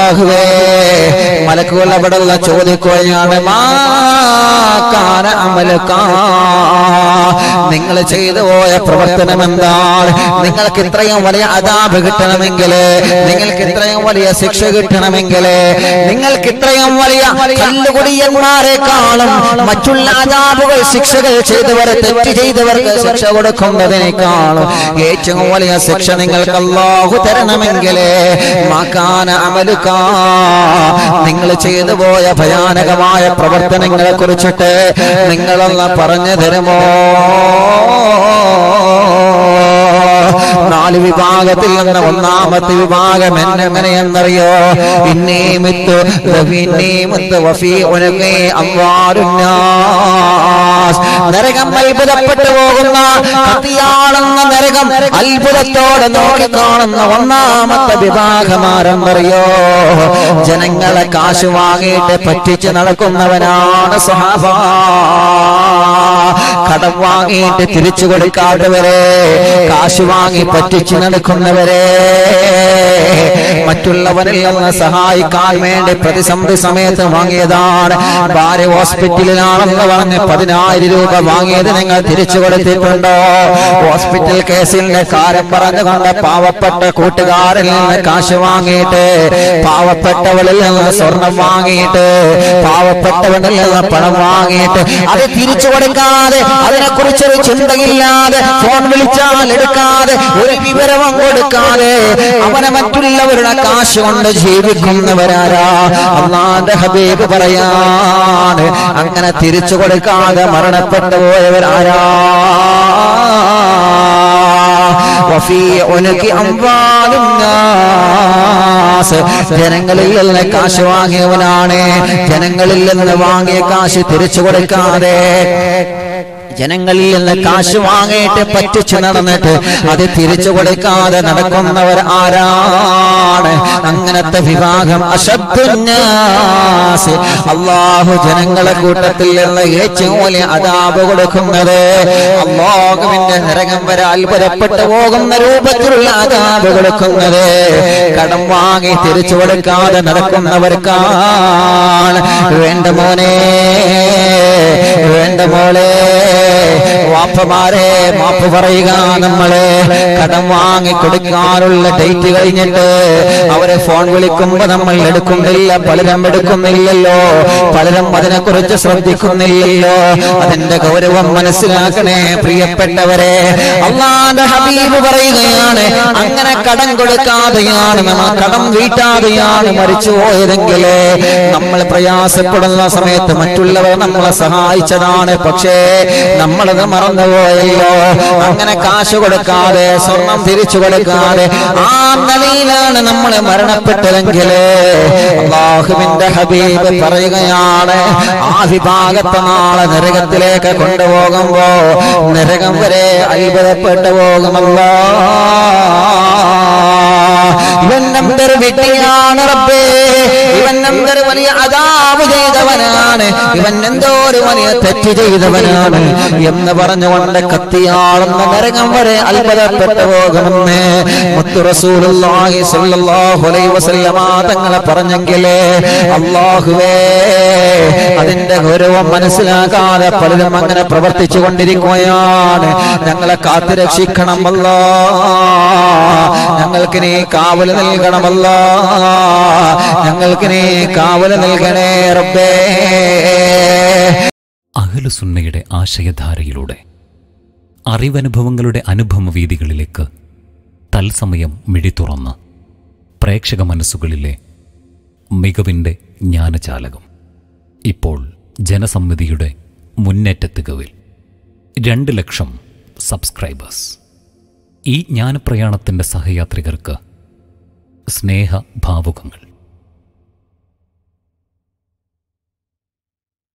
അള്ളാഹുവേ മലക്കുകൾ അവിടെയുള്ള ചോദിക്കുകയാണ് മാക്കാന അമലക്കാ നിങ്ങൾ ചെയ്തു പോയ പ്രവർത്തനം എന്താണ് നിങ്ങൾക്ക് ഇത്രയും വലിയ അതാപ് കിട്ടണമെങ്കിൽ നിങ്ങൾക്ക് ഇത്രയും വലിയ ശിക്ഷ കിട്ടണമെങ്കിൽ നിങ്ങൾക്ക് ഇത്രയും വലിയ കല്ലുകുടിയന്മാരെക്കാളും മറ്റുള്ള അതാപുകൾ ശിക്ഷകൾ ചെയ്തവർ തെറ്റ് ചെയ്തവർക്ക് ശിക്ഷ കൊടുക്കുന്നതിനേക്കാളും ഏറ്റവും വലിയ ശിക്ഷ നിങ്ങൾക്ക് അള്ളാഹു തരണമെങ്കിൽ മാക്കാന അമലുക്ക നിങ്ങൾ ചെയ്തു പോയ ഭയാനകമായ പ്രവർത്തനങ്ങളെ കുറിച്ചിട്ട് നിങ്ങളൊന്ന് പറഞ്ഞു തരുമോ നാല് വിഭാഗത്തിൽ നിന്ന് ഒന്നാമത്തെ വിഭാഗം എന്നെങ്ങനെയെന്നറിയോ ഇന്നീമിത്ത് ഇന്നീമിത്ത് വഫീ ഉനകേ അമ്വാരുന്നാസ് നരകം അത്ഭുതപ്പെട്ടു പോകുന്ന കത്തിയാളുന്ന നരകം അത്ഭുതത്തോടെ നോക്കി കാണുന്ന ഒന്നാമത്തെ വിഭാഗമാരെന്നറിയോ ജനങ്ങളെ കാശ് വാങ്ങിയിട്ട് പറ്റിച്ച് നടക്കുന്നവനാണ് സഹാബ കടം വാങ്ങിയിട്ട് തിരിച്ചു കൊടുക്കാത്തവരെ കാശ് വാങ്ങി പറ്റിച്ചു നടക്കുന്നവരെ മറ്റുള്ളവരിൽ നിന്ന് സഹായിക്കാൻ വേണ്ടി പ്രതിസന്ധി സമയത്ത് വാങ്ങിയതാണ് ഭാര്യ ഹോസ്പിറ്റലിലാണെന്ന് പറഞ്ഞ് പതിനായിരം രൂപ വാങ്ങിയത് നിങ്ങൾ തിരിച്ചു കൊടുത്തിട്ടുണ്ടോ ഹോസ്പിറ്റൽ കേസിന്റെ കാര്യം പറഞ്ഞുകൊണ്ട് പാവപ്പെട്ട കൂട്ടുകാരിൽ നിന്ന് കാശ് വാങ്ങിയിട്ട് പാവപ്പെട്ടവളിൽ നിന്ന് സ്വർണം വാങ്ങിയിട്ട് പാവപ്പെട്ടവനിൽ നിന്ന് പണം വാങ്ങിയിട്ട് അത് തിരിച്ചു കൊടുക്കാതെ അതിനെക്കുറിച്ചൊരു ചിന്തയില്ലാതെ ഫോൺ വിളിച്ചാൽ എടുക്കാതെ ഒരു വിവരവും കൊടുക്കാതെ അവനെ മറ്റുള്ളവരുടെ കാശ് കൊണ്ട് ജീവിക്കുന്നവരാരാ അള്ളാന്റെ ഹബീബ് പറയാണ് അങ്ങനെ തിരിച്ചു കൊടുക്കാതെ മരണപ്പെട്ടു പോയവരാരാ വഫീ ഉനകി അംവാലുൻ നാസ്. ജനങ്ങളിൽ നിന്ന് കാശ് വാങ്ങിയവനാണ് ജനങ്ങളിൽ നിന്ന് വാങ്ങിയ കാശ് തിരിച്ചു കൊടുക്കാതെ ജനങ്ങളിൽ നിന്ന് കാശ് വാങ്ങിയിട്ട് പറ്റിച്ചു നടന്നിട്ട് അത് തിരിച്ചു കൊടുക്കാതെ നടക്കുന്നവർ ആരാണ് അങ്ങനത്തെ വിഭാഗം അശബ്ദുന്നാസ് അള്ളാഹു ജനങ്ങളെ കൂട്ടത്തിൽ നിന്ന് ഏറ്റവും വലിയ അതാപ് കൊടുക്കുന്നത് അള്ളാഹുവിന്റെ നരകം വരെ അത്ഭുതപ്പെട്ടു പോകുന്ന രൂപത്തിലുള്ള അതാപ് കൊടുക്കുന്നത് കടം വാങ്ങി തിരിച്ചു കൊടുക്കാതെ നടക്കുന്നവർക്കാണ് വേണ്ട മോനെ വേണ്ട മോളെ വാപ്പമാരെ മാപ്പ് പറയുക നമ്മളെ കടം വാങ്ങി കൊടുക്കാനുള്ള ഡേറ്റ് കഴിഞ്ഞിട്ട് അവരെ ഫോൺ വിളിക്കുമ്പോ നമ്മൾ എടുക്കുന്നില്ല പലരും എടുക്കുന്നില്ലല്ലോ പലരും അതിനെ കുറിച്ച് ശ്രദ്ധിക്കുന്നില്ലല്ലോ അതിന്റെ ഗൗരവം മനസ്സിലാക്കണേ പ്രിയപ്പെട്ടവരെ അള്ളാന്റെ ഹബീബ് പറയുകയാണ് അങ്ങനെ കടം കൊടുക്കാതെയാണ് നമ്മൾ കടം വീട്ടാതെയാണ് മരിച്ചു പോയതെങ്കിൽ നമ്മൾ പ്രയാസപ്പെടുന്ന സമയത്ത് മറ്റുള്ളവർ നമ്മളെ സഹായിച്ചതാണ് പക്ഷേ നമ്മളത് മറന്നുപോയല്ലോ അങ്ങനെ കാശ് കൊടുക്കാതെ സ്വർണം തിരിച്ചു കൊടുക്കാതെ ആ നിലയിലാണ് നമ്മൾ മരണപ്പെട്ടതെങ്കിൽ അള്ളാഹുവിന്റെ ഹബീബ് പറയുകയാണ് ആ വിഭാഗത്തെ നാളെ നരകത്തിലേക്ക് കൊണ്ടുപോകുമ്പോ നരകം വരെ അത്ഭുതപ്പെട്ടു പോകുമല്ലോ ഇവൻ നമ്പർ വിട്ടിയാണ് റബ്ബേ ഇവൻ നമ്പർ വലിയ അതാവ് ചെയ്തവനാണ് ഇവൻ എന്തോ ഒരു വലിയ തെറ്റ് ചെയ്തവനാണ് എന്ന് പറഞ്ഞുകൊണ്ട് കത്തിയാളുന്ന നരകം വരെ അത്ഭുതപ്പെട്ടു പോകുമെന്ന് മുത്തു റസൂലുള്ളാഹി സ്വല്ലല്ലാഹു അലൈഹി വസല്ലമ തങ്ങളെ പറഞ്ഞെങ്കിലേ അല്ലാഹുവേ അതിന്റെ ഗൗരവം മനസ്സിലാക്കാതെ പലരും അങ്ങനെ പ്രവർത്തിച്ചു കൊണ്ടിരിക്കുകയാണ് ഞങ്ങളെ കാത്തു രക്ഷിക്കണമല്ലോ ഞങ്ങൾക്ക് നീ കാവല് നൽകണമല്ലോ ഞങ്ങൾക്ക് നീ കാവല് നൽകണേ റബ്ബേ അഹലുസുന്നയുടെ ആശയധാരയിലൂടെ അറിവനുഭവങ്ങളുടെ അനുഭവവീതികളിലേക്ക് തത്സമയം മിഴി തുറന്ന് പ്രേക്ഷക മനസ്സുകളിലെ മികവിൻ്റെ ജ്ഞാനചാലകം ഇപ്പോൾ ജനസമ്മതിയുടെ മുന്നേറ്റത്തികവിൽ രണ്ട് ലക്ഷം സബ്സ്ക്രൈബേഴ്സ് ഈ ജ്ഞാനപ്രയാണത്തിൻ്റെ സഹയാത്രികർക്ക് സ്നേഹ ഭാവുകങ്ങൾ